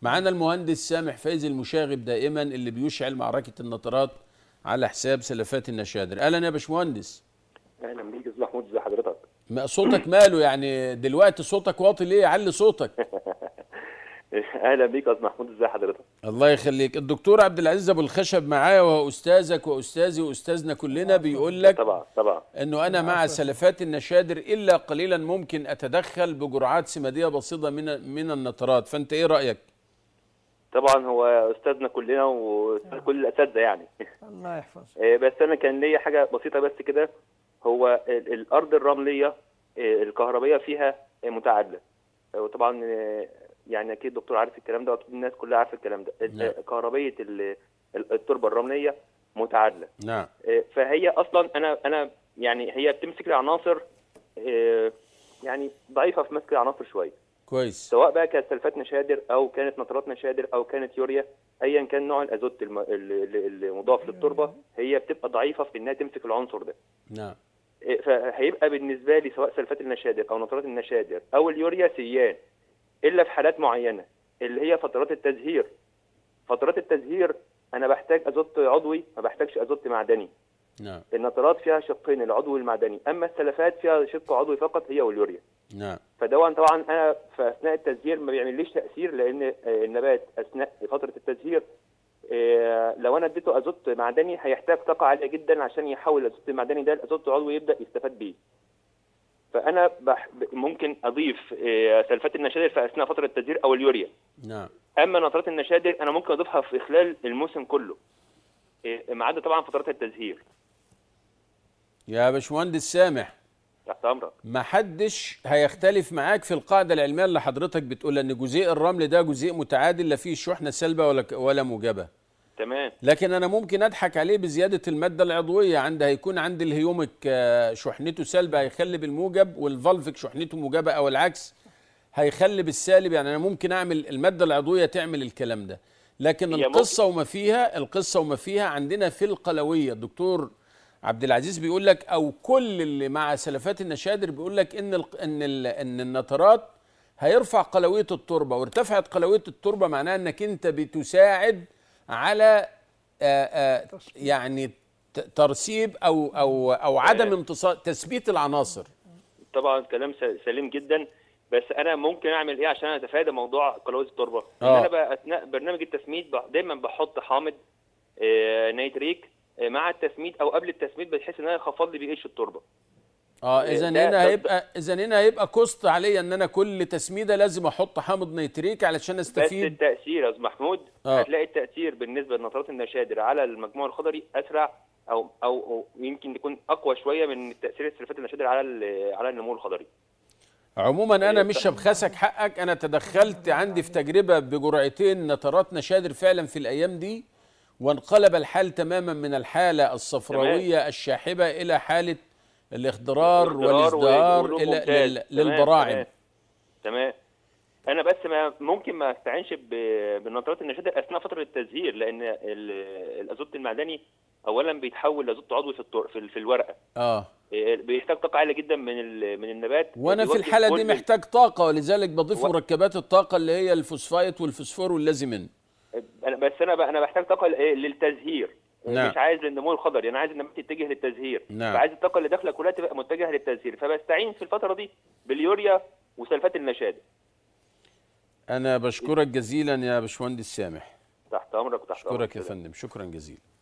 معانا المهندس سامح فايز المشاغب دائما اللي بيشعل معركه النطرات على حساب سلفات النشادر اهلا يا باشمهندس اهلا بيك استاذ محمود ازي حضرتك ما صوتك ماله يعني دلوقتي صوتك واطي ليه علي صوتك اهلا بيك يا استاذ محمود ازي حضرتك الله يخليك الدكتور عبد العزيز ابو الخشب معايا وهو استاذك واستاذي واستاذنا كلنا بيقول لك طبعا طبعا انه انا مع سلفات النشادر الا قليلا ممكن اتدخل بجرعات سماديه بسيطه من من النترات فانت ايه رايك طبعا هو استاذنا كلنا وكل الاساتذه يعني الله يحفظه آه، بس انا كان ليا حاجه بسيطه بس كده هو ال- الارض الرمليه آه، الكهربيه فيها آه، متعادله آه، وطبعا آه، يعني اكيد الدكتور عارف الكلام ده واكيد الناس كلها عارفه الكلام ده ال- نعم. آه، كهربيه ال- ال- التربه الرمليه متعادله نعم آه، فهي اصلا انا انا يعني هي بتمسك العناصر آه، يعني ضعيفه في مسك العناصر شويه كويس سواء بقى كانت سلفات نشادر او كانت نترات نشادر او كانت يوريا ايا كان نوع الازوت الم- ال- ال- المضاف للتربه هي بتبقى ضعيفه في انها تمسك العنصر ده نعم إيه، فهيبقى بالنسبه لي سواء سلفات النشادر او نترات النشادر او اليوريا سيان الا في حالات معينه اللي هي فترات التزهير فترات التزهير انا بحتاج ازوت عضوي ما بحتاجش ازوت معدني نعم النترات فيها شقين العضوي والمعدني اما السلفات فيها شق عضوي فقط هي واليوريا نعم فدون طبعا انا في اثناء التزهير ما بيعمليش تاثير لان آه، النبات اثناء فتره التزهير آه، لو انا اديته ازوت معدني هيحتاج طاقه عاليه جدا عشان يحول الازوت المعدني ده لازوت عضوي يبدا يستفاد بيه فانا بح ممكن اضيف آه، سلفات النشادر في اثناء فتره التزهير او اليوريا نعم اما نترات النشادر انا ممكن اضيفها في خلال الموسم كله آه، ما عدا طبعا فترات التزهير يا باشمهندس سامح تحت امرك ما حدش هيختلف معاك في القاعده العلميه اللي حضرتك بتقول ان جزيء الرمل ده جزيء متعادل لا فيه شحنه سلبه ولا ولا موجبه تمام لكن انا ممكن اضحك عليه بزياده الماده العضويه عند هيكون عند الهيومك آه، شحنته سلبه هيخلي بالموجب والفالفك شحنته موجبه او العكس هيخلي بالسالب يعني انا ممكن اعمل الماده العضويه تعمل الكلام ده لكن هي القصه وما فيها القصه وما فيها عندنا في القلويه الدكتور عبد العزيز بيقول لك او كل اللي مع سلفات النشادر بيقول لك ان ال ان ال ان النترات هيرفع قلويه التربه وارتفعت قلويه التربه معناها انك انت بتساعد على آآ آآ يعني ت- ترسيب او او او عدم امتصاص تثبيت العناصر طبعا كلام س- سليم جدا بس انا ممكن اعمل ايه عشان اتفادى موضوع قلاوه التربه ان آه. انا بقى اثناء برنامج التسميد ب- دايما بحط حامض آه، نيتريك آه، مع التسميد او قبل التسميد بحيث ان انا يخفض لي بي اتش التربه اه إيه اذا ده- هنا ده- هيبقى اذا هنا هيبقى كوست عليا ان انا كل تسميده لازم احط حامض نيتريك علشان بس استفيد التاثير يا استاذ محمود آه. هتلاقي التاثير بالنسبه لنترات النشادر على المجموع الخضري اسرع او او, أو يمكن يكون اقوى شويه من تاثير السلفات النشادر على ال- على النمو الخضري عموما انا إيه، مش هبخسك حقك انا تدخلت عندي في تجربه بجرعتين نترات نشادر فعلا في الايام دي وانقلب الحال تماما من الحاله الصفراويه الشاحبه الى حاله الاخضرار الاخضرار والازدهار واللون الى ممتاز. لل- تمام، للبراعم تمام. تمام انا بس ما ممكن ما استعينش ب- بالنترات النشادر اثناء فتره التزهير لان ال- الازوت المعدني اولا بيتحول لازوت عضوي في التر- في ال- في الورقه اه إيه، بيحتاج طاقه عاليه جدا من ال- من النبات وانا في بيوجه الحاله دي كل- محتاج طاقه ولذلك بضيف و- مركبات الطاقه اللي هي الفوسفايت والفوسفور واللازم منه أنا- بس انا بقى انا بحتاج طاقه لإيه؟ للتزهير نعم. مش عايز للنمو الخضري انا عايز النبات يتجه للتزهير نعم. فعايز الطاقه اللي داخله كلها تبقى متجهه للتزهير فبستعين في الفتره دي باليوريا وسلفات النشاد انا بشكرك جزيلا يا باشمهندس سامح تحت امرك وتحت اشكرك يا أمرك. فندم شكرا جزيلا